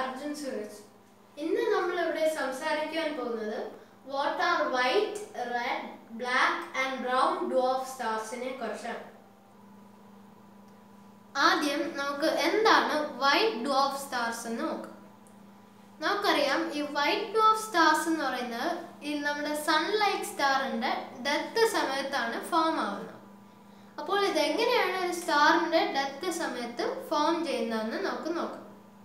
അർജുൻ സുരേഷ് ഇന്ന് നമ്മൾ ഇവിടെ സംസാരിക്കാൻ പോകുന്നത് what are white red black and brown dwarf സ്റ്റാർസിനെ കുറിച്ചാണ് ആദ്യം നമുക്ക് എന്താണ് വൈറ്റ് ഡ്വാർഫ് സ്റ്റാർസ് എന്ന് നോക്കാം നമുക്കറിയാം ഈ വൈറ്റ് ഡ്വാർഫ് സ്റ്റാർസ് എന്ന് പറയുന്നത് ഈ നമ്മുടെ സൺലൈറ്റ് സ്റ്റാറിന്റെ ഡെത്ത് സമയത്താണ് ഫോം ആവുന്നത് അപ്പോൾ ഇത് എങ്ങനെയാണ് ഒരു സ്റ്റാറിന്റെ ഡെത്ത് സമയത്ത് ഫോം ചെയ്യുന്നതെന്ന് നമുക്ക് നോക്കാം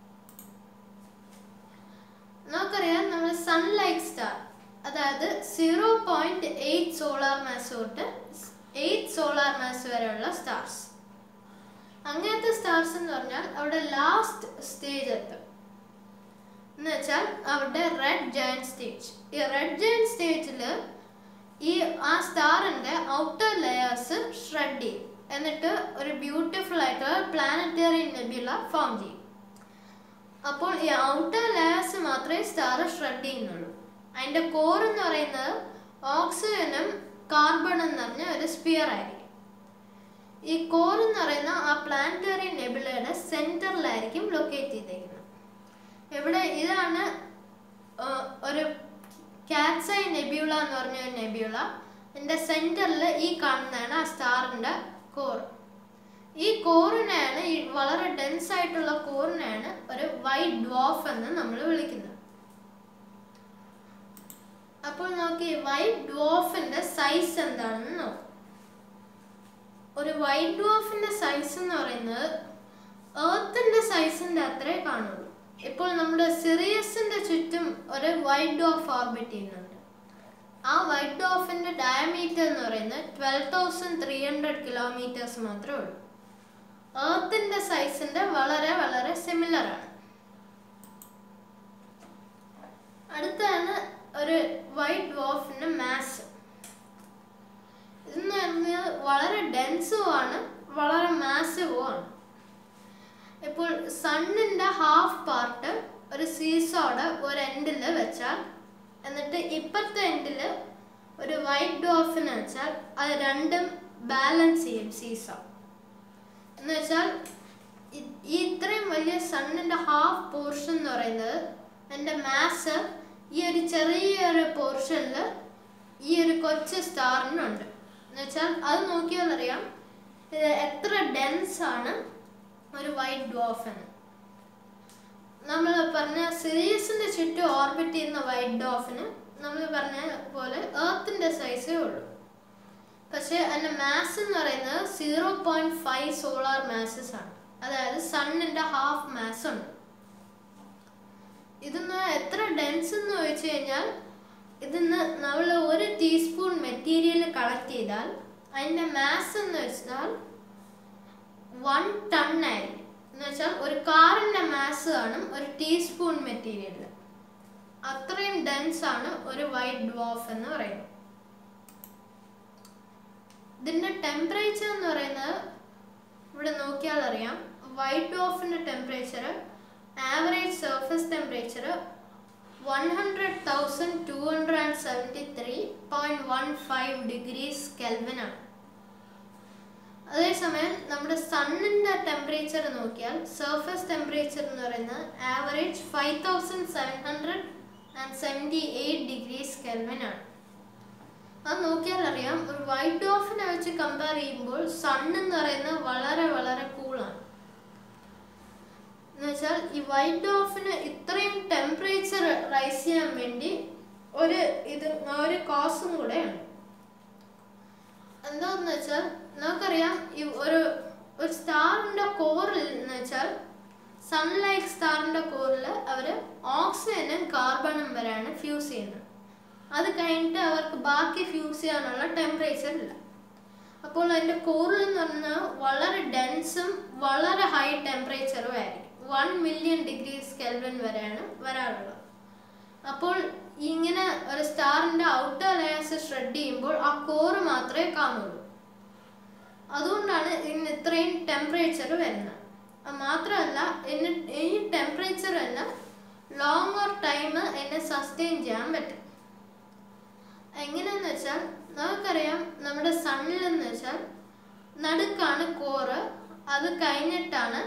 നമുക്കറിയാം നമ്മൾ സൺലൈറ്റ് സ്റ്റാർ അതായത് zero point eight solar mass തൊട്ട് എയ്റ്റ് സോളാർ മാസ് വരെയുള്ള സ്റ്റാർസ് അങ്ങനത്തെ സ്റ്റാർസ് എന്ന് പറഞ്ഞാൽ അവിടെ ലാസ്റ്റ് സ്റ്റേജ് എത്തും എന്ന് വെച്ചാൽ അവിടെ റെഡ് ജയൻ സ്റ്റേജ് ഈ റെഡ് ജയൻ സ്റ്റേജിൽ ഈ ആ സ്റ്റാറിന്റെ ഔട്ടർ ലെയേഴ്സ് ഷ്രെഡ് ചെയ്യും എന്നിട്ട് ഒരു ബ്യൂട്ടിഫുൾ ആയിട്ടുള്ള പ്ലാനറ്ററി നെബ്യുല ഫോം ചെയ്യും അപ്പോൾ ഈ ഔട്ടർ ലെയേഴ്സ് മാത്രമേ സ്റ്റാർ ഷ്രെഡ് ചെയ്യുന്നുള്ളൂ അതിന്റെ കോർ എന്ന് പറയുന്നത് ഓക്സിജനും കാർബണും നിറഞ്ഞ ഒരു സ്പിയർ ആയിരിക്കും ഈ കോർ എന്ന് പറയുന്ന ആ പ്ലാനറ്ററി നെബുലയുടെ സെന്ററിലായിരിക്കും ലൊക്കേറ്റ് ചെയ്തേക്കുന്നത് ഇവിടെ ഇതാണ് ഒരു കാറ്റ്സൈ നെബ്യൂള എന്ന് പറഞ്ഞ ഒരു നെബ്യൂള ഇതിന്റെ സെന്ററിൽ ഈ കാണുന്നതാണ് ആ സ്റ്റാറിന്റെ കോർ ഈ കോറിനെയാണ് ഈ വളരെ ഡെൻസ് ആയിട്ടുള്ള കോറിനെയാണ് ഒരു വൈറ്റ് ഡ്വാഫ് എന്ന് നമ്മൾ വിളിക്കുന്നത് അപ്പോൾ നോക്കി വൈറ്റ് ഡ്വാഫിന്റെ സൈസ് എന്താണെന്ന് നോക്കാം ഒരു വൈറ്റ് ഡ്വാഫിന്റെ സൈസ് എന്ന് പറയുന്നത് ഏർത്തിന്റെ സൈസിന്റെ അത്രേ കാണുള്ളൂ ഇപ്പോൾ നമ്മുടെ സിറിയസിന്റെ ചുറ്റും ഒരു വൈറ്റ് ഡോഫ് ഓർബിറ്റ് ചെയ്യുന്നുണ്ട് ആ വൈറ്റ് ഡോഫിന്റെ ഡയമീറ്റർ എന്ന് പറയുന്നത് twelve thousand three hundred kilometres മാത്രമേ ഉള്ളൂ ഏർത്തിന്റെ സൈസിന്റെ വളരെ വളരെ സിമിലർ ആണ് അടുത്താണ് ഒരു വൈറ്റ് ഡോഫിന്റെ മാസ് ഇതെന്ന് പറഞ്ഞാൽ വളരെ ഡെൻസും ആണ് വളരെ മാസീവും ആണ് ഇപ്പോൾ സണ്ണിന്റെ ഹാഫ് പാർട്ട് ഒരു സീസോടെ ഒരു എൻഡിൽ വെച്ചാൽ എന്നിട്ട് ഇപ്പുറത്തെ എൻഡിൽ ഒരു വൈറ്റ് ഡോഫിന് വെച്ചാൽ അത് രണ്ടും ബാലൻസ് ചെയ്യും സീസോ എന്ന് വെച്ചാൽ ഈ ഇത്രയും വലിയ സണ്ണിന്റെ ഹാഫ് പോർഷൻ എന്ന് പറയുന്നത് എൻ്റെ മാസ് ഈ ഒരു ചെറിയൊരു പോർഷനിൽ ഈ ഒരു കൊച്ചു സ്റ്റാറിനുണ്ട് എന്ന് വെച്ചാൽ അത് നോക്കിയാൽ അറിയാം ഇത് എത്ര ഡെൻസ് ആണ് ഒരു വൈറ്റ് ഡ്വാഫ് എന്ന് നമ്മൾ പറഞ്ഞ സിരീസിന്റെ ചുറ്റും ഓർബിറ്റ് ചെയ്യുന്ന വൈറ്റ് ഡോഫിന് നമ്മൾ പറഞ്ഞ പോലെ എർത്തിന്റെ സൈസേ ഉള്ളൂ പക്ഷേ അതിന്റെ മാസ് എന്ന് പറയുന്നത് zero point five solar masses ആണ് അതായത് സണ്ണിന്റെ ഹാഫ് മാസ് ഉണ്ട് ഇതിന്ന് എത്ര ഡെൻസ് എന്ന് ചോദിച്ചു കഴിഞ്ഞാൽ ഇതിന്ന് നമ്മൾ ഒരു ടീസ്പൂൺ മെറ്റീരിയൽ കളക്ട് ചെയ്താൽ അതിന്റെ മാസ് എന്ന് വെച്ചാൽ വൺ ടൺ ആയിരിക്കും എന്ന് വെച്ചാൽ ഒരു കാറിന്റെ മാസ് കാണും ഒരു ടീസ്പൂൺ മെറ്റീരിയലിൽ അത്രയും ഡെൻസ് ആണ് ഒരു വൈറ്റ് ഡ്വാഫ് എന്ന് പറയുന്നത് ഇതിന്റെ ടെമ്പറേച്ചർ എന്ന് പറയുന്നത് ഇവിടെ നോക്കിയാൽ അറിയാം വൈറ്റ് ഡ്വാഫിന്റെ temperature average surface temperature one hundred thousand two hundred and seventy three point one five degrees Kelvin ആണ് അതേസമയം നമ്മുടെ സണ്ണിന്റെ ടെമ്പറേച്ചർ നോക്കിയാൽ സർഫസ് ടെമ്പറേച്ചർ എന്ന് പറയുന്നത് average five thousand seven hundred and seventy eight degrees Kelvin ആണ് അത് നോക്കിയാൽ അറിയാം ഒരു വൈറ്റ് ഡോഫിനെ വെച്ച് കമ്പയർ ചെയ്യുമ്പോൾ സൺ എന്ന് പറയുന്നത് വളരെ വളരെ കൂളാണ് എന്ന് വെച്ചാൽ ഈ വൈറ്റ് ഡോഫിന് ഇത്രയും ടെമ്പറേച്ചർ റൈസ് ചെയ്യാൻ വേണ്ടി ഒരു ഇത് ഒരു കോസും കൂടെയാണ് എന്താന്ന് വെച്ചാൽ നമുക്കറിയാം ഈ ഒരു ഒരു സ്റ്റാറിന്റെ കോറിൽ എന്ന് വെച്ചാൽ സൺലൈറ്റ് സ്റ്റാറിന്റെ കോറിൽ അവർ ഓക്സിജനും കാർബണും വരെയാണ് ഫ്യൂസ് ചെയ്യുന്നത് അത് കഴിഞ്ഞിട്ട് അവർക്ക് ബാക്കി ഫ്യൂസ് ചെയ്യാനുള്ള ടെമ്പറേച്ചർ ഇല്ല അപ്പോൾ അതിന്റെ കോറിൽ എന്ന് പറഞ്ഞാൽ വളരെ ഡെൻസും വളരെ ഹൈ ടെമ്പറേച്ചറും ആയിരിക്കും വൺ മില്യൺ ഡിഗ്രീസ് കെൽവിൻ വരെയാണ് വരാറുള്ളത് അപ്പോൾ ഇങ്ങനെ ഒരു സ്റ്റാറിന്റെ ഔട്ടർ ലെയേഴ്സ് ഷ്രെഡ് ചെയ്യുമ്പോൾ ആ കോറ് മാത്രമേ കാണുള്ളൂ അതുകൊണ്ടാണ് ഇതിന് ഇത്രയും ടെമ്പറേച്ചർ വരുന്നത് മാത്രമല്ല ഇതിന് ഈ ടെമ്പറേച്ചർ തന്നെ ലോങ്ങർ ടൈം എന്നെ സസ്റ്റെയിൻ ചെയ്യാൻ പറ്റും എങ്ങനെയെന്ന് വെച്ചാൽ നമുക്കറിയാം നമ്മുടെ സണ്ണിൽ എന്ന് വെച്ചാൽ നടുക്കാണ് കോറ് അത് കഴിഞ്ഞിട്ടാണ്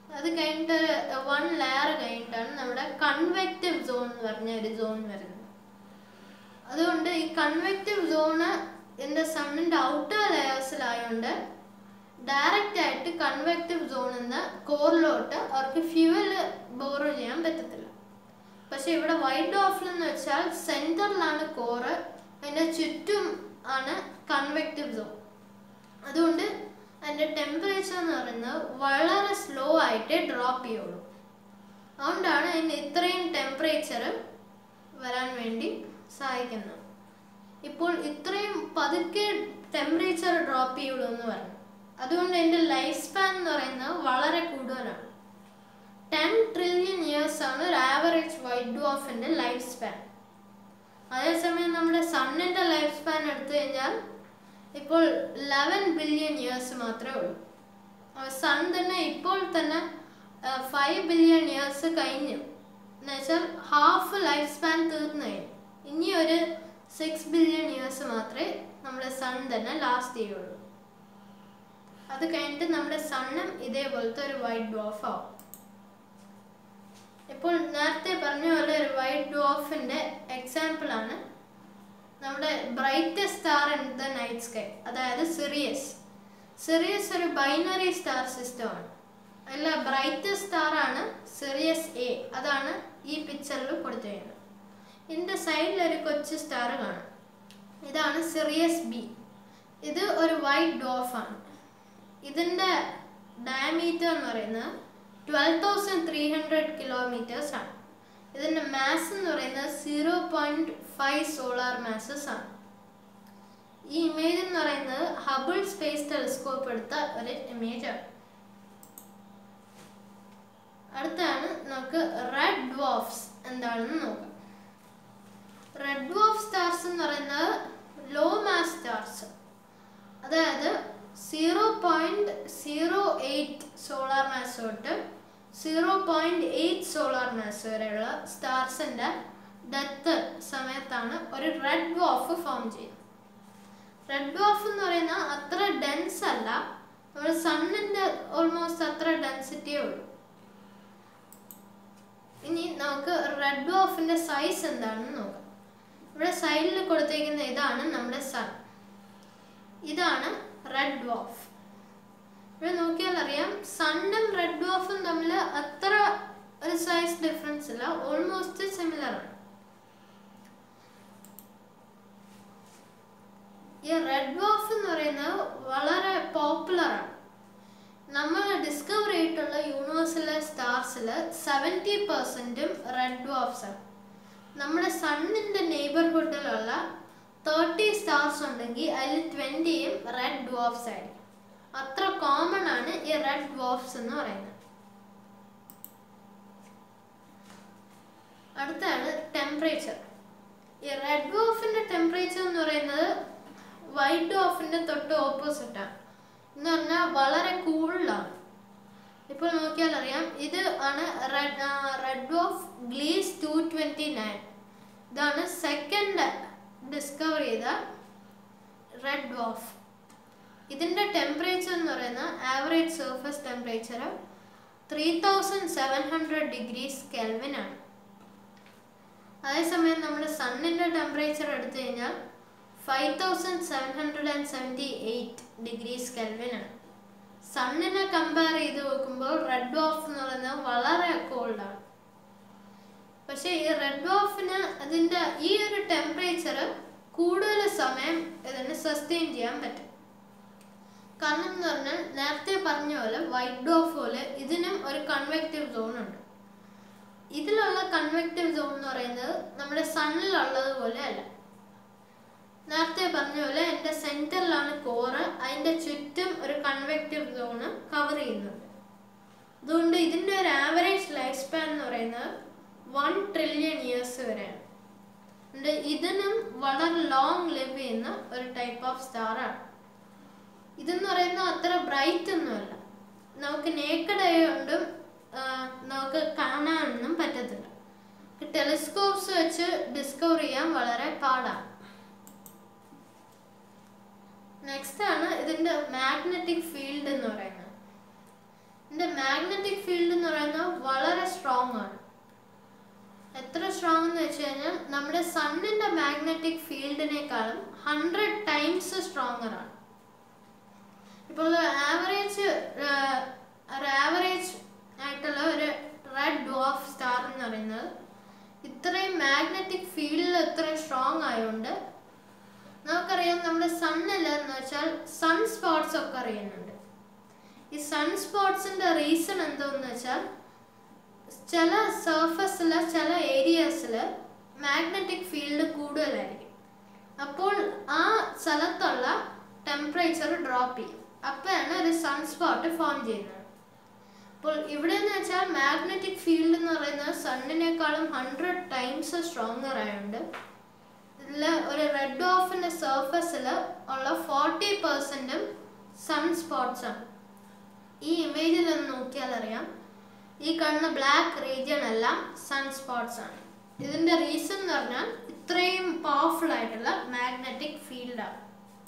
അത് കഴിഞ്ഞിട്ട് വൺ ലെയർ കഴിഞ്ഞിട്ടാണ് നമ്മുടെ കൺവെക്റ്റീവ് സോൺ എന്ന് പറഞ്ഞ ഒരു സോൺ വരുന്നത് അതുകൊണ്ട് ഈ കൺവെക്റ്റീവ് സോണ് ഇതിന്റെ സണ്ണിന്റെ ഔട്ടർ ലെയേഴ്സിലായതുകൊണ്ട് ഡയറക്റ്റ് ആയിട്ട് കൺവെക്റ്റീവ് സോണിൽ നിന്ന് കോറിലോട്ട് അവർക്ക് ഫ്യൂവൽ ബോറോ ചെയ്യാൻ പറ്റത്തില്ല പക്ഷെ ഇവിടെ വൈറ്റ് ഓഫിൽ എന്ന് വെച്ചാൽ സെന്ററിലാണ് കോറ് അതിന്റെ ചുറ്റും ആണ് കൺവെക്റ്റീവ് സോൺ അതുകൊണ്ട് അതിന്റെ ടെമ്പറേച്ചർ എന്ന് പറയുന്നത് വളരെ സ്ലോ ആയിട്ടേ ഡ്രോപ്പ് ചെയ്യുള്ളൂ അതുകൊണ്ടാണ് അതിന് ഇത്രയും ടെമ്പറേച്ചർ വരാൻ വേണ്ടി സഹായിക്കുന്നത് ഇപ്പോൾ ഇത്രയും പതുക്കെ ടെമ്പറേച്ചർ ഡ്രോപ്പ് ചെയ്യുള്ളൂ എന്ന് പറഞ്ഞു അതുകൊണ്ട് എൻ്റെ ലൈഫ് സ്പാൻ എന്ന് പറയുന്നത് വളരെ കൂടുതലാണ് ടെൻ ട്രില്യൺ ഇയേഴ്സ് ആണ് ഒരു ആവറേജ് വൈറ്റ് ഡ്വാഫിൻ്റെ ലൈഫ് സ്പാൻ അതേസമയം നമ്മുടെ സണ്ണിൻ്റെ ലൈഫ് സ്പാൻ എടുത്തു കഴിഞ്ഞാൽ ഇപ്പോൾ ലെവൻ ബില്യൺ ഇയേഴ്സ് മാത്രമേ ഉള്ളൂ സൺ തന്നെ ഇപ്പോൾ തന്നെ ഫൈവ് ബില്യൺ ഇയേഴ്സ് കഴിഞ്ഞു എന്നുവെച്ചാൽ ഹാഫ് ലൈഫ് സ്പാൻ തീർന്നു കഴിഞ്ഞു ഇനി ഒരു സിക്സ് ബില്യൺ ഇയേഴ്സ് മാത്രമേ നമ്മുടെ സൺ തന്നെ ലാസ്റ്റ് ചെയ്യുള്ളൂ അത് കഴിഞ്ഞിട്ട് നമ്മുടെ സണ്ണും ഇതേപോലത്തെ ഒരു വൈറ്റ് ഡ്വാഫ് ആവും ഇപ്പോൾ നേരത്തെ പറഞ്ഞ പോലെ ഒരു വൈറ്റ് ഡ്വാഫിന്റെ എക്സാമ്പിൾ ആണ് നമ്മുടെ brightest star in the night sky അതായത് സിറിയസ് സിറിയസ് ഒരു ബൈനറി സ്റ്റാർ സിസ്റ്റം ആണ് അല്ല ബ്രൈറ്റസ്റ്റ് സ്റ്റാർ ആണ് സിറിയസ് എ അതാണ് ഈ പിക്ചറിൽ കൊടുത്തിരിക്കുന്നത് ഇതിന്റെ സൈഡിൽ ഒരു കൊച്ചു സ്റ്റാർ കാണാം ഇതാണ് സിറിയസ് ബി ഇത് ഒരു വൈറ്റ് ഡോഫ് ആണ് ഇതിന്റെ ഡയമീറ്റർ എന്ന് പറയുന്നത് twelve thousand three hundred kilometres ആണ് ഇതിന്റെ മാസ് എന്ന് പറയുന്നത് zero point five solar masses ആണ് ഈ ഇമേജ് എന്ന് പറയുന്നത് ഹബിൾ സ്പേസ് ടെലിസ്കോപ്പ് എടുത്ത ഒരു ഇമേജ് ആണ് അടുത്താണ് നമുക്ക് റെഡ് ഡ്വാഫ്സ് എന്താണെന്ന് നോക്കാം റെഡ് ഡ്വാഫ് സ്റ്റാർസ് എന്ന് പറയുന്നത് ലോ മാസ് സ്റ്റാർസ് അതായത് zero point zero eight solar mass തൊട്ട് zero point eight solar mass വരെയുള്ള സ്റ്റാർസിന്റെ ഡെത്ത് സമയത്താണ് ഒരു റെഡ് ഡ്വാഫ് ഫോം ചെയ്യുന്നത് റെഡ് ഡ്വാഫ് എന്ന് പറയുന്ന അത്ര ഡെൻസ് അല്ല നമ്മുടെ സണ്ണിന്റെ ഓൾമോസ്റ്റ് അത്ര ഡെൻസിറ്റിയേ ഉള്ളൂ ഇനി നമുക്ക് റെഡ് ഡ്വാഫിന്റെ സൈസ് എന്താണെന്ന് നോക്കാം ഇവിടെ സൈഡിൽ കൊടുത്തിരിക്കുന്ന ഇതാണ് നമ്മുടെ സൺ ഇതാണ് റെഡ് ഡ്വാഫ് ഇവിടെ നോക്കിയാൽ അറിയാം സണ്ണും റെഡ് ഡ്വാഫും തമ്മിൽ അത്ര ഒരു സൈസ് ഡിഫറൻസ് ഇല്ല ഓൾമോസ്റ്റ് സിമിലർ ആണ് ഈ റെഡ് ഡ്വാഫ് എന്ന് പറയുന്നത് വളരെ പോപ്പുലർ ആണ് നമ്മൾ ഡിസ്കവർ ചെയ്തിട്ടുള്ള യൂണിവേഴ്സിലെ സ്റ്റാർസിൽ സെവൻറ്റി പെർസെൻറ്റും റെഡ് ഡ്വാഫ്സ് ആണ് നമ്മുടെ സണ്ണിൻ്റെ നെയ്ബർഹുഡിലുള്ള തേർട്ടി സ്റ്റാർസ് ഉണ്ടെങ്കിൽ അതിൽ ട്വൻറ്റിയും റെഡ് ഡ്വാഫ്സ് ആയിരിക്കും അത്ര കോമൺ ആണ് ഈ റെഡ് ഡ്വാഫ്സ് എന്ന് പറയുന്നത് അടുത്താണ് ടെമ്പറേച്ചർ ഈ റെഡ് ഡ്വാഫിന്റെ ടെമ്പറേച്ചർ എന്ന് പറയുന്നത് വൈറ്റ് ഡ്വാഫിന്റെ തൊട്ട് ഓപ്പോസിറ്റ് ആണ് എന്ന് പറഞ്ഞാൽ വളരെ കൂളിലാണ് ഇപ്പോൾ നോക്കിയാൽ അറിയാം ഇത് ആണ് red red dwarf Gliese two twenty nine ഇതാണ് സെക്കൻഡ് ഡിസ്കവർ ചെയ്ത റെഡ് ഡ്വാഫ് ഇതിൻ്റെ ടെമ്പറേച്ചർ എന്ന് പറയുന്ന average surface temperature three thousand seven hundred degrees Kelvin ആണ് അതേസമയം നമ്മുടെ സണ്ണിൻ്റെ ടെമ്പറേച്ചർ എടുത്തു കഴിഞ്ഞാൽ five thousand seven hundred and seventy eight degrees Kelvin ആണ് സണ്ണിനെ കമ്പയർ ചെയ്ത് നോക്കുമ്പോൾ റെഡ് ഡോഫ് എന്ന് പറയുന്നത് വളരെ കോൾഡാണ് പക്ഷേ ഈ റെഡ് ഡോഫിന് അതിൻ്റെ ഈ ഒരു ടെമ്പറേച്ചർ കൂടുതൽ സമയം ഇതിന് സസ്റ്റെയിൻ ചെയ്യാൻ പറ്റും കാരണം എന്ന് പറഞ്ഞാൽ നേരത്തെ പറഞ്ഞ പോലെ വൈറ്റ് ഡോഫ് പോലെ ഇതിനും ഒരു കൺവെക്റ്റീവ് സോൺ ഉണ്ട് ഇതിലുള്ള കൺവെക്റ്റീവ് സോൺ എന്ന് പറയുന്നത് നമ്മുടെ സണ്ണിലുള്ളത് പോലെ അല്ല നേരത്തെ പറഞ്ഞ പോലെ എൻ്റെ സെൻറ്ററിലാണ് കോറ് അതിൻ്റെ ചുറ്റും ഒരു കൺവെക്റ്റീവ് സോണ് കവർ ചെയ്യുന്നുണ്ട് അതുകൊണ്ട് ഇതിൻ്റെ ഒരു ആവറേജ് ലൈഫ് സ്പാൻ എന്ന് പറയുന്നത് വൺ ട്രില്യൺ ഇയേഴ്സ് വരെയാണ് ഉണ്ട് ഇതിനും വളരെ ലോങ് ലിവ് ചെയ്യുന്ന ഒരു ടൈപ്പ് ഓഫ് സ്റ്റാർ ആണ് ഇതെന്ന് പറയുന്നത് അത്ര ബ്രൈറ്റ് ഒന്നുമല്ല നമുക്ക് നേക്കഡ് ആയതുകൊണ്ടും നമുക്ക് കാണാനൊന്നും പറ്റത്തില്ല ടെലിസ്കോപ്സ് വെച്ച് ഡിസ്കവർ ചെയ്യാൻ വളരെ പാടാണ് നെക്സ്റ്റ് ആണ് ഇതിന്റെ മാഗ്നറ്റിക് ഫീൽഡ് എന്ന് പറയുന്നത് ഇതിന്റെ മാഗ്നറ്റിക് ഫീൽഡ് എന്ന് പറയുന്നത് വളരെ സ്ട്രോങ് ആണ് എത്ര സ്ട്രോങ് എന്ന് വെച്ച് കഴിഞ്ഞാൽ നമ്മുടെ സണ്ണിന്റെ മാഗ്നറ്റിക് ഫീൽഡിനേക്കാളും ഹൺഡ്രഡ് ടൈംസ് സ്ട്രോങ്ങർ ആണ് ഇപ്പോൾ ആവറേജ് ഒരു ആവറേജ് ആയിട്ടുള്ള ഒരു റെഡ് ഡ്വാഫ് സ്റ്റാർ എന്ന് പറയുന്നത് ഇത്രയും മാഗ്നറ്റിക് ഫീൽഡിൽ ഇത്രയും സ്ട്രോങ് ആയതുകൊണ്ട് നമുക്കറിയാം നമ്മുടെ സണ്ണിൽ എന്ന് വെച്ചാൽ സൺ സ്പോട്സ് ഒക്കെ അറിയുന്നുണ്ട് ഈ സൺ സ്പോട്സിന്റെ റീസൺ എന്തോന്ന് വെച്ചാൽ ചില സർഫസിൽ ചില ഏരിയാസിൽ മാഗ്നറ്റിക് ഫീൽഡ് കൂടുതലായിരിക്കും അപ്പോൾ ആ സ്ഥലത്തുള്ള ടെമ്പറേച്ചർ ഡ്രോപ്പ് ചെയ്യും അപ്പോഴാണ് ഒരു സൺ സ്പോട്ട് ഫോം ചെയ്യുന്നത് അപ്പോൾ ഇവിടെ എന്ന് വെച്ചാൽ മാഗ്നറ്റിക് ഫീൽഡ് എന്ന് പറയുന്നത് സണ്ണിനേക്കാളും ഹൺഡ്രഡ് ടൈംസ് സ്ട്രോങ്ങർ ആയതുകൊണ്ട് ഇതിൽ ഒരു റെഡ് ഓഫിന്റെ സർഫസിൽ ഉള്ള ഫോർട്ടി പെർസെൻറ്റും സൺ സ്പോട്ട്സ് ആണ് ഈ ഇമേജിൽ ഒന്ന് നോക്കിയാൽ അറിയാം ഈ കാണുന്ന ബ്ലാക്ക് റീജിയൺ എല്ലാം സൺ സ്പോട്ട്സ് ആണ് ഇതിന്റെ റീസൺ എന്ന് പറഞ്ഞാൽ ഇത്രയും പവർഫുൾ ആയിട്ടുള്ള മാഗ്നറ്റിക് ഫീൽഡാണ്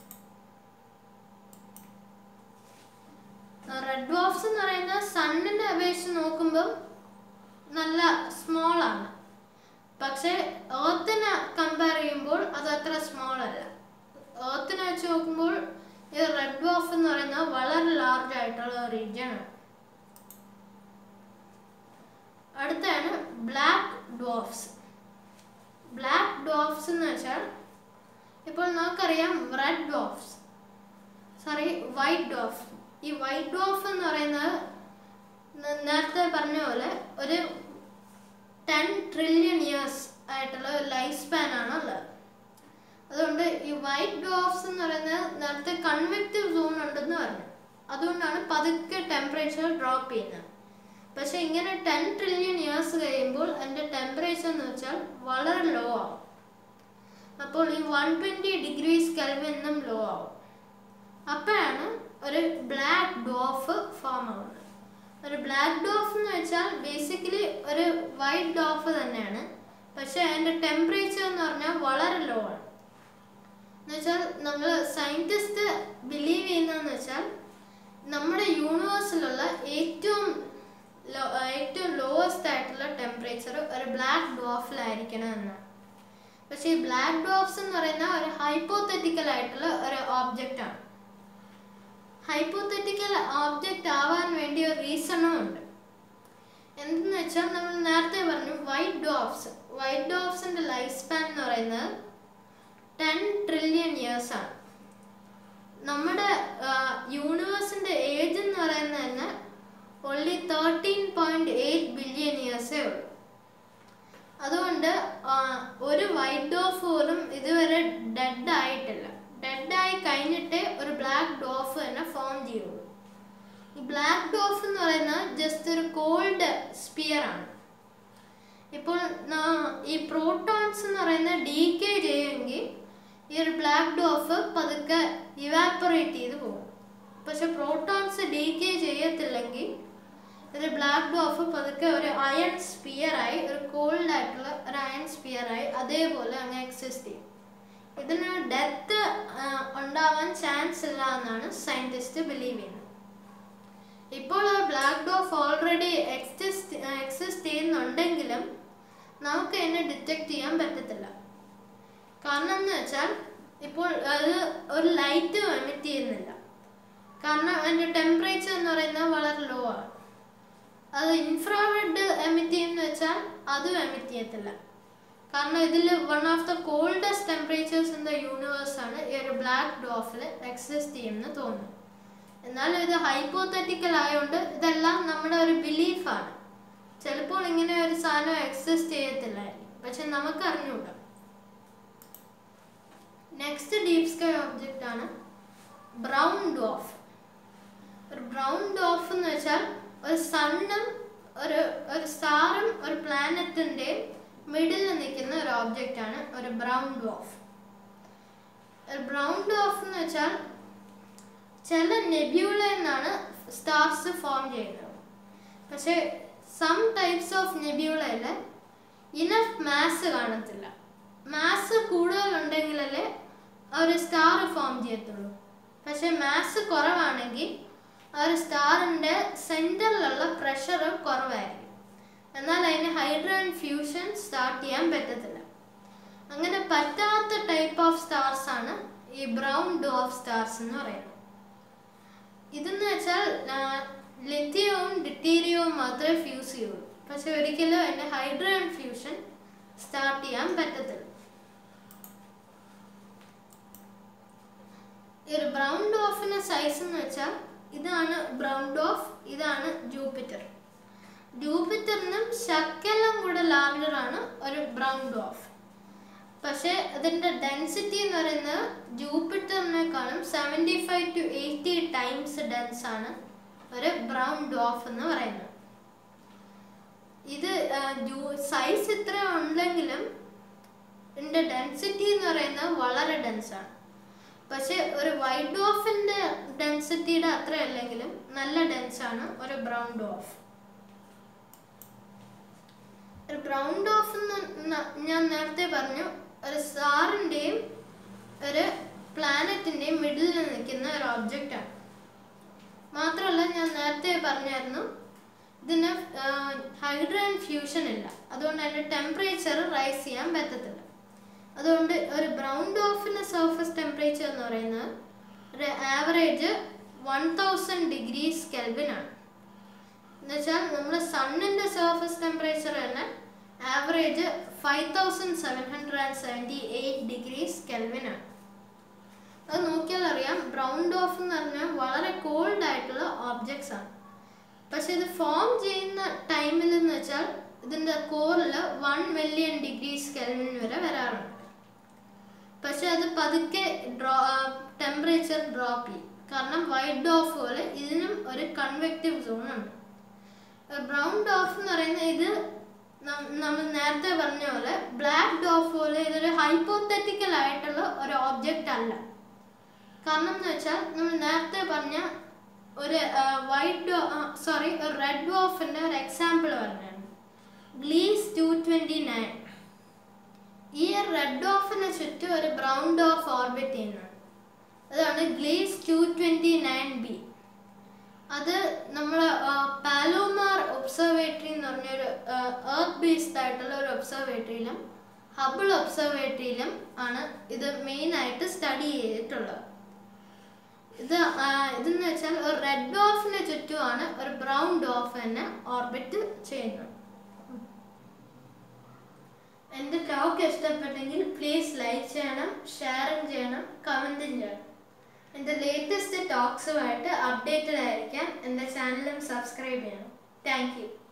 റെഡ് ഡ്വാർഫ്സ് എന്ന് പറയുന്നത് സണ്ണിനെ അപേക്ഷിച്ച് നോക്കുമ്പോൾ നല്ല സ്മോൾ ആണ് പക്ഷേ ഏർത്തിനെ കമ്പയർ ചെയ്യുമ്പോൾ അത് അത്ര സ്മോൾ അല്ല ഏർത്തിനെ വെച്ച് നോക്കുമ്പോൾ ഈ റെഡ് ഡ്വാർഫ് എന്ന് പറയുന്നത് വളരെ ലാർജ് ആയിട്ടുള്ള റീജിയൻ ആണ് അടുത്താണ് ബ്ലാക്ക് ഡ്വാർഫ്സ് ബ്ലാക്ക് ഡ്വാർഫ്സ് എന്ന് വെച്ചാൽ ഇപ്പോൾ നമുക്കറിയാം red dwarfs sorry white dwarf ഈ വൈറ്റ് ഡ്വാർഫ് എന്ന് പറയുന്നത് ന- നേരത്തെ പറഞ്ഞ പോലെ ഒരു ടെൻ ട്രില്യൺ ഇയേഴ്സ് ആയിട്ടുള്ള ഒരു ലൈഫ് സ്പാൻ ആണ് ഉള്ളത് അതുകൊണ്ട് ഈ വൈറ്റ് ഡ്വാർഫ്സ് എന്ന് പറയുന്നത് നേരത്തെ കൺവെക്റ്റീവ് സോൺ ഉണ്ടെന്ന് പറഞ്ഞു അതുകൊണ്ടാണ് പതുക്കെ ടെമ്പറേച്ചർ ഡ്രോപ്പ് ചെയ്യുന്നത് പക്ഷെ ഇങ്ങനെ ടെൻ ട്രില്യൺ ഇയേഴ്സ് കഴിയുമ്പോൾ അതിൻ്റെ ടെമ്പറേച്ചർ എന്ന് വെച്ചാൽ വളരെ ലോ ആവും അപ്പോൾ ഈ വൺ ട്വൻറ്റി ഡിഗ്രീസ് കെൽവിനും ലോ ആവും അപ്പോഴാണ് ഒരു ബ്ലാക്ക് ഡോഫ് ഫോം ആവുന്നത് ഒരു ബ്ലാക്ക് ഡോഫ് എന്ന് വെച്ചാൽ ബേസിക്കലി ഒരു വൈറ്റ് ഡോഫ് തന്നെയാണ് പക്ഷെ അതിൻ്റെ ടെമ്പറേച്ചർ എന്ന് പറഞ്ഞാൽ വളരെ ലോ ആണ് എന്ന് വെച്ചാൽ നമ്മൾ സയൻറ്റിസ്റ്റ് ബിലീവ് ചെയ്യുന്നതെന്ന് വെച്ചാൽ നമ്മുടെ യൂണിവേഴ്സിലുള്ള ഏറ്റവും ലോ- ഏറ്റവും ലോവസ്റ്റ് ആയിട്ടുള്ള ടെമ്പറേച്ചർ ഒരു ബ്ലാക്ക് ഡോഫിലായിരിക്കണം എന്നാണ് പക്ഷേ ഈ ബ്ലാക്ക് ഡോഫ്സ് എന്ന് പറയുന്ന ഒരു ഹൈപ്പോത്തറ്റിക്കൽ ആയിട്ടുള്ള ഒരു ഓബ്ജക്റ്റ് ആണ് ഹൈപ്പോത്തറ്റിക്കൽ ഓബ്ജക്റ്റ് ആവാൻ വേണ്ടി ഒരു റീസണും ഉണ്ട് എന്തെന്ന് വെച്ചാൽ നമ്മൾ നേരത്തെ പറഞ്ഞു വൈറ്റ് ഡോഫ്സ് വൈറ്റ് ഡോഫ്സിന്റെ ലൈഫ് സ്പാൻ എന്ന് പറയുന്നത് ടെൻ ട്രില്യൺ ഇയേഴ്സ് ആണ് നമ്മുടെ യൂണിവേഴ്സിന്റെ ഏജ് എന്ന് പറയുന്നത് തന്നെ only thirteen point eight billion ഇയേഴ്സേ ഉള്ളൂ അതുകൊണ്ട് ആ, ഒരു വൈറ്റ് ഡോഫ് പോലും ഇതുവരെ ഡെഡ് ആയിട്ടില്ല ഡെഡ് ആയി കഴിഞ്ഞിട്ടേ ഒരു ബ്ലാക്ക് ഡോഫ് തന്നെ ഫോം ചെയ്യുള്ളൂ ഈ ബ്ലാക്ക് ഡോഫ് എന്ന് പറയുന്നത് ജസ്റ്റ് ഒരു കോൾഡ് സ്പിയർ ആണ് ഇപ്പോൾ നാ- ഈ പ്രോട്ടോൺസ് എന്ന് പറയുന്ന ഡീകേ ചെയ്യുമെങ്കിൽ ഈ ഒരു ബ്ലാക്ക് ഡോഫ് പതുക്കെ ഇവാപ്പറേറ്റ് ചെയ്ത് പോകും പക്ഷെ പ്രോട്ടോൺസ് ഡീകേ ചെയ്യത്തില്ലെങ്കിൽ ഒരു ബ്ലാക്ക് ഡോഫ് പതുക്കെ ഒരു അയൺ സ്പിയർ ആയി ഒരു കോൾഡ് ആയിട്ടുള്ള ഒരു അയൺ സ്പിയർ ആയി അതേപോലെ അങ്ങ് എക്സിസ്റ്റ് ചെയ്യും ഇതിന് ഡെത്ത് ഉണ്ടാവാൻ ചാൻസ് ഇല്ല എന്നാണ് സയന്റിസ്റ്റ് ബിലീവ് ചെയ്യുന്നത് ഇപ്പോൾ ആ black dwarf already exist exist ചെയ്യുന്നുണ്ടെങ്കിലും നമുക്ക് അതിനെ ഡിറ്റക്ട് ചെയ്യാൻ പറ്റത്തില്ല കാരണം എന്ന് വെച്ചാൽ ഇപ്പോൾ അത് ഒരു ലൈറ്റ് എമിറ്റ് ചെയ്യുന്നില്ല കാരണം അതിൻ്റെ ടെമ്പറേച്ചർ എന്ന് പറയുന്നത് വളരെ ലോ ആണ് അത് ഇൻഫ്രാറെഡ് എമിറ്റ് ചെയ്യുന്ന വെച്ചാൽ അതും എമിറ്റ് ചെയ്യത്തില്ല കാരണം ഇതിൽ one of the coldest temperatures in the universe ആണ് ഈ ഒരു ബ്ലാക്ക് ഡോഫിൽ എക്സിസ്റ്റ് ചെയ്യുമെന്ന് തോന്നുന്നു എന്നാലും ഇത് ഹൈപ്പോത്തറ്റിക്കൽ ആയതുകൊണ്ട് ഇതെല്ലാം നമ്മുടെ ഒരു ബിലീഫാണ് ചിലപ്പോൾ ഇങ്ങനെ ഒരു സാധനം എക്സിസ്റ്റ് ചെയ്യത്തില്ലായിരിക്കും പക്ഷെ നമുക്ക് അറിഞ്ഞുകൂടാ നെക്സ്റ്റ് ഡീപ് സ്കൈ ഒബ്ജക്റ്റ് ആണ് ബ്രൗൺ ഡോഫ് ഒരു ബ്രൗൺ ഡോഫ് എന്ന് വെച്ചാൽ ഒരു സണ്ണും ഒരു ഒരു സ്റ്റാറും ഒരു പ്ലാനറ്റിൻ്റെയും മിഡിലിൽ നിൽക്കുന്ന ഒരു ഓബ്ജക്റ്റ് ആണ് ഒരു ബ്രൗൺ ഡോഫ് ഒരു ബ്രൗൺ ഡോഫ് എന്ന് വെച്ചാൽ ചില നെബ്യൂള എന്നാണ് സ്റ്റാർസ് ഫോം ചെയ്യുന്നത് പക്ഷേ സം ടൈപ്സ് ഓഫ് നെബ്യൂളയിൽ ഇനഫ് മാസ് കാണത്തില്ല മാസ് കൂടുതലുണ്ടെങ്കിലല്ലേ ഒരു സ്റ്റാർ ഫോം ചെയ്യത്തുള്ളൂ പക്ഷെ മാസ് കുറവാണെങ്കിൽ ആ ഒരു സ്റ്റാറിൻ്റെ സെൻറ്ററിലുള്ള പ്രഷർ കുറവായിരിക്കും എന്നാൽ അതിന് ഹൈഡ്രജൻ ഫ്യൂഷൻ സ്റ്റാർട്ട് ചെയ്യാൻ പറ്റത്തില്ല അങ്ങനെ പറ്റാത്ത ടൈപ്പ് ഓഫ് സ്റ്റാർസ് ആണ് ഈ ബ്രൗൺ ഡോഫ് സ്റ്റാർസ് എന്ന് പറയുന്നത് ഇതെന്ന് വെച്ചാൽ ലിഥിയവും ഡിറ്റീരിയവും മാത്രമേ ഫ്യൂസ് ചെയ്യുള്ളൂ പക്ഷെ ഒരിക്കലും അതിൻ്റെ ഹൈഡ്രജൻ ഫ്യൂഷൻ സ്റ്റാർട്ട് ചെയ്യാൻ പറ്റത്തില്ല ഈ ഒരു ബ്രൗൺ ഡോഫിന്റെ സൈസ് എന്ന് വെച്ചാൽ ഇതാണ് ബ്രൗൺ ഡോഫ് ഇതാണ് ജൂപ്പിറ്റർ ജൂപ്പിറ്ററിനും ശക്കെല്ലാം കൂടെ ലാർജർ ആണ് ഒരു ബ്രൗൺ ഡോഫ് പക്ഷേ അതിൻ്റെ ഡെൻസിറ്റി എന്ന് പറയുന്നത് ജൂപ്പിറ്ററിനേക്കാളും seventy five to eighty times dense ആണ് ഒരു ബ്രൗൺ ഡോഫ് എന്ന് പറയുന്നത് ഇത് സൈസ് ഇത്ര ഉണ്ടെങ്കിലും ഇതിൻ്റെ ഡെൻസിറ്റി എന്ന് പറയുന്നത് വളരെ ഡെൻസാണ് പക്ഷെ ഒരു വൈറ്റ് ഡോഫിൻ്റെ ഡെൻസിറ്റിയുടെ അത്ര അല്ലെങ്കിലും നല്ല ഡെൻസാണ് ഒരു ബ്രൗൺ ഡോഫ് ഒരു ബ്രൗൺ ഡോഫ് എന്ന് ഞാൻ നേരത്തെ പറഞ്ഞു ഒരു സ്റ്റാറിൻ്റെയും ഒരു പ്ലാനറ്റിൻ്റെയും മിഡിലിൽ നിൽക്കുന്ന ഒരു ഒബ്ജക്റ്റാണ് മാത്രമല്ല ഞാൻ നേരത്തെ പറഞ്ഞായിരുന്നു ഇതിന് ഹൈഡ്രജൻ ഫ്യൂഷൻ ഇല്ല അതുകൊണ്ട് അതിൻ്റെ ടെമ്പറേച്ചർ റൈസ് ചെയ്യാൻ പറ്റത്തില്ല അതുകൊണ്ട് ഒരു ബ്രൗൺ ഡോഫിൻ്റെ സർഫസ് ടെമ്പറേച്ചർ എന്ന് പറയുന്നത് ഒരു average one thousand degrees Kelvin ആണ് എന്നുവെച്ചാൽ നമ്മുടെ സണ്ണിൻ്റെ സർഫസ് ടെമ്പറേച്ചർ തന്നെ average five thousand seven hundred and seventy eight degrees Kelvin ആണ് അത് നോക്കിയാൽ അറിയാം ബ്രൗൺ ഡോഫ് എന്ന് പറഞ്ഞാൽ വളരെ കോൾഡ് ആയിട്ടുള്ള ഓബ്ജക്ട്സ് ആണ് പക്ഷെ ഇത് ഫോം ചെയ്യുന്ന ടൈമിൽ എന്ന് വെച്ചാൽ ഇതിൻ്റെ കോറിൽ വൺ മില്യൺ ഡിഗ്രീസ് കെൽവിൻ വരെ വരാറുണ്ട് പക്ഷെ അത് പതുക്കെ ഡ്രോ ടെമ്പറേച്ചർ ഡ്രോപ്പ് ചെയ്യും കാരണം വൈറ്റ് ഡോഫ് പോലെ ഇതിനും ഒരു കൺവെക്റ്റീവ് സോൺ ഉണ്ട് ബ്രൗൺ ഡോഫ് എന്ന് പറയുന്നത് ഇത് നമ്മൾ നേരത്തെ പറഞ്ഞ പോലെ ബ്ലാക്ക് ഡോഫ് പോലെ ഇതൊരു ഹൈപ്പോത്തറ്റിക്കൽ ആയിട്ടുള്ള ഒരു ഓബ്ജക്റ്റ് അല്ല കാരണം എന്ന് വെച്ചാൽ നമ്മൾ നേരത്തെ പറഞ്ഞ ഒരു വൈറ്റ് ഡോ സോറി ഒരു റെഡ് ഡോഫിൻ്റെ ഒരു എക്സാമ്പിൾ പറഞ്ഞാണ് ഗ്ലീസ് ടു ട്വൻറ്റി നയൻ ഈ റെഡ് ഡോഫിന് ചുറ്റും ഒരു ബ്രൗൺ ഡോഫ് ഓർബിറ്റ് ചെയ്യുന്നത് അതാണ് Gliese two twenty nine B അത് നമ്മൾ പാലോമാർ ഒബ്സർവേറ്ററി എന്ന് പറഞ്ഞൊരു എർത്ത് ബേസ്ഡ് ആയിട്ടുള്ള ഒരു ഒബ്സർവേറ്ററിയിലും ഹബിൾ ഒബ്സർവേറ്ററിയിലും ആണ് ഇത് മെയിനായിട്ട് സ്റ്റഡി ചെയ്തിട്ടുള്ളത് ഇത് ഇതെന്ന് വെച്ചാൽ ഒരു റെഡ് ഡോഫിന് ചുറ്റുമാണ് ഒരു ബ്രൗൺ ഡോഫ് തന്നെ ഓർബിറ്റ് ചെയ്യുന്നത് എൻ്റെ ടോക്ക് ഇഷ്ടപ്പെട്ടെങ്കിൽ പ്ലീസ് ലൈക്ക് ചെയ്യണം ഷെയറും ചെയ്യണം കമൻറ്റും ചെയ്യണം എൻ്റെ ലേറ്റസ്റ്റ് ടോക്സുമായിട്ട് അപ്ഡേറ്റഡ് ആയിരിക്കാൻ എൻ്റെ ചാനലും സബ്സ്ക്രൈബ് ചെയ്യണം താങ്ക് യു